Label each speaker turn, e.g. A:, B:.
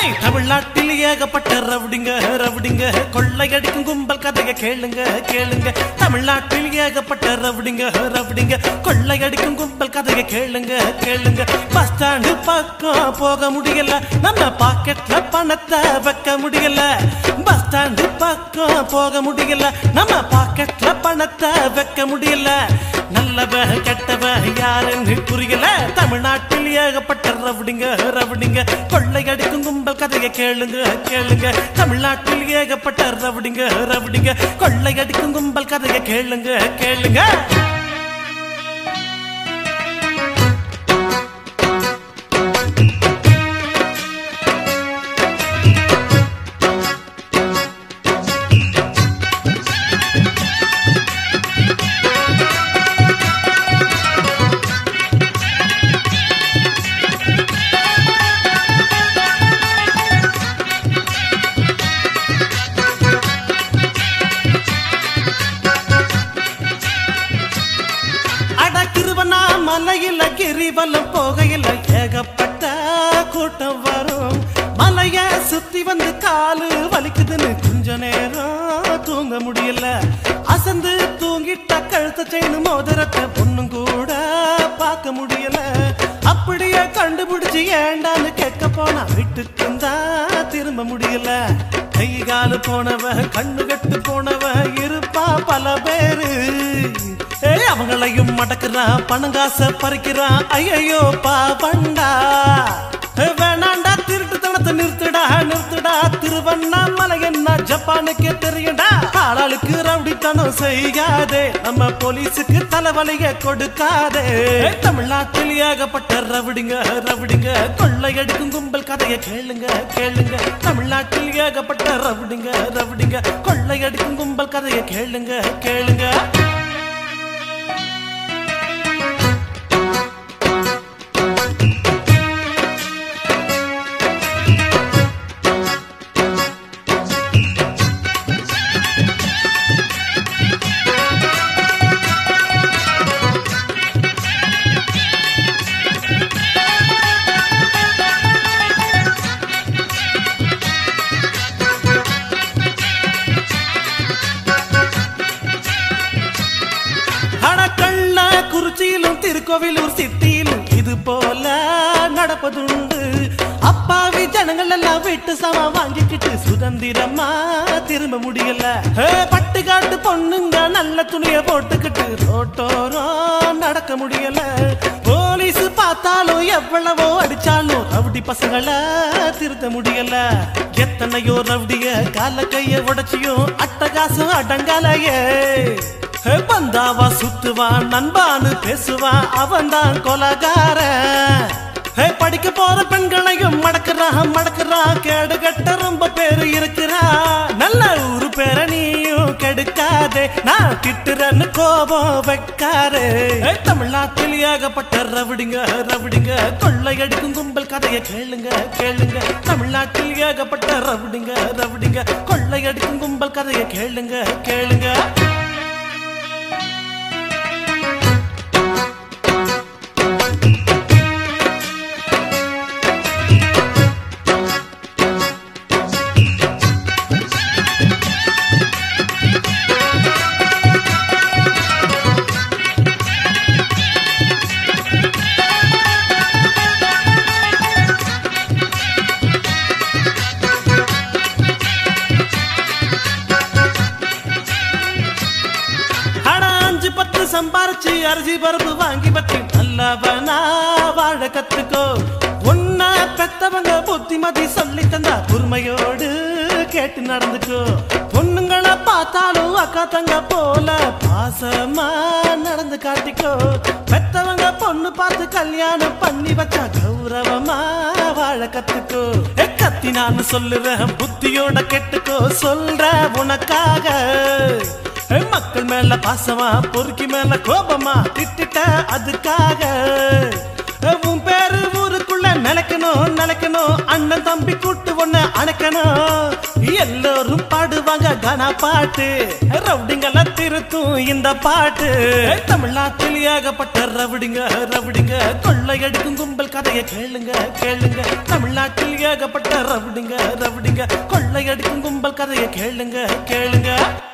A: high தமிழ்நாட்டில் ஏகப்பட்ட ரவுடிங்க ரவுடிங்க கொள்ளையடிக்கும் கும்பல் கதைய கேளுங்க கேளுங்க தமிழ்நாட்டில் ஏகப்பட்ட ரவுடிங்க ரவுடிங்க கொள்ளையடிக்கும் கும்பல் கதைய கேளுங்க கேளுங்க பஸ் ஸ்டாண்டு பக்கம் போக முடியல நம்ம பாக்கெட்ல பணத்தை வைக்க முடியல பஸ் ஸ்டாண்டு பக்கம் போக முடியல நம்ம பாக்கெட்ல பணத்தை வைக்க முடியல நல்லவ கெட்டவ யாருன்னு புரியல தமிழ்நாட்டில் ஏகப்பட்ட ரவுடிங்க ரவுடிங்க கொள்ளையடிக்கும் கும்பல் கதையை கேளுங்க கேளுங்க தமிழ்நாட்டில் ஏகப்பட்ட ரவுடிங்க ரவுடிங்க கொள்ளையடிக்கும் கும்பல் கதையை கேளுங்க கேளுங்க அட கிருவனா மலையில கிரிவலம் போகையில ஏகப்பட்ட கூட்டம் வரும் மலைய சுத்தி வந்து காலு வலிக்குதுன்னு கொஞ்ச நேரம் தூங்க முடியல அசந்து தூங்கிட்ட கழுத்த செயின் மோதிரத்தை பொண்ணும் கூட பார்க்க முடியல அப்படியே கண்டுபிடிச்சு ஏண்டான்னு கேட்க போனா வீட்டுக்கு தான் திரும்ப முடியல கை காலு போனவ கண்ணு கட்டு போனவ இருப்பா பல பேரு ஏய் அவங்களையும் மடக்குறான் பணங்காச பறிக்கிறான் ஐயோ பாவண்டா ஏய், வேணாண்டா திருட்டு தனத்தை நிறுத்துடா நிறுத்துடா திருவண்ணாமலை என்ன ஜப்பானுக்கே தெரியும்டா ஆளாளுக்கு ரவுடித்தனம் செய்யாதே நம்ம போலீஸுக்கு தலைவலிய கொடுக்காதே ஏய், தமிழ்நாட்டில் ஏகப்பட்ட ரவுடிங்க ரவுடிங்க கொள்ளையடிக்கும் கும்பல் கதையை கேளுங்க கேளுங்க தமிழ்நாட்டில் ஏகப்பட்ட ரவுடிங்க ரவுடிங்க கொள்ளையடிக்கும் கும்பல் கதையை கேளுங்க கேளுங்க அடக்கள்ள குறிச்சியிலும் திருக்கோவிலூர் சிட்டியிலும் இது போல நடப்பதுண்டு அப்பாவி ஜனங்கள் எல்லாம் வீட்டு சம வாங்கிக்கிட்டு சுதந்திரமா திரும்ப முடியல ஏ, பட்டுக்காட்டு பொண்ணுங்க நல்ல துணிய போட்டுக்கிட்டு ரோட்டோரம் நடக்க முடியல போலீஸ் பார்த்தாலும் எவ்வளவோ அடிச்சாலும் ரவுடி பசங்களை திருத்த முடியல எத்தனையோ ரவுடிய கால கைய உடைச்சியும் அட்டகாசம் அடங்கலையே ஏ, பந்தாவா சுத்துவான் நண்பான்னு பேசுவான் அவன் தான் கொலகாரன் ஏ, படிக்க போற பெண்களையும் மடக்குறான் மடக்குறான் கேடு கட்ட ரொம்ப பேரு இருக்கிறான் நல்ல ஊரு பேர நீயும் கெடுக்காதே நான் திட்டுறன்னு கோபம் வைக்காரே ஏ, தமிழ்நாட்டில் ஏகப்பட்ட ரவுடிங்க ரவுடிங்க கொள்ளையடிக்கும் கும்பல் கதையை கேளுங்க கேளுங்க தமிழ்நாட்டில் ஏகப்பட்ட ரவுடிங்க ரவுடிங்க கொள்ளையடிக்கும் கும்பல் கதையை கேளுங்க கேளுங்க அட அஞ்சு பத்து சம்பாரிச்சு அரிசி பருப்பு வாங்கி பத்தி நல்லவனா வாழ கத்துக்கோ உன்ன பெத்தவங்க புத்திமதி சொல்லி தந்தா பொறுமையோடு கேட்டு நடந்துக்கோ பொண்ணுங்களை பார்த்தாலும் அக்கா தங்க போல பாசமா நடந்து காட்டிக்கோ பெத்தவங்க பொண்ணு பார்த்து கல்யாணம் பண்ணி வச்சா கௌரவமா வாழ கத்துக்கோ ஏ, கத்தி நான் சொல்லுறேன் புத்தியோட கெட்டுக்கோ சொல்ற உனக்காக ஏ, மக்கள் மேல பாசமா பொறுக்கி மேல கோபமா திட்டிட்ட அதுக்காக ஏ, உன் பேரு ஊருக்குள்ள நிலைக்கணும் நிலைக்கணும் அண்ணன் தம்பி கூட்டு ஒண்ணு அணைக்கணும் எல்லோரும் பாடுவாங்க கனா பாட்டு ரவுடிங்கெல்லாம் திருத்தும் இந்த பாட்டு தமிழ்நாட்டில் ஏகப்பட்ட ரவுடிங்க ரவுடிங்க கொள்ளையடிக்கும் கும்பல் கதையை கேளுங்க கேளுங்க தமிழ்நாட்டில் ஏகப்பட்ட ரவுடிங்க ரவுடிங்க கொள்ளையடிக்கும் கும்பல் கதையை கேளுங்க கேளுங்க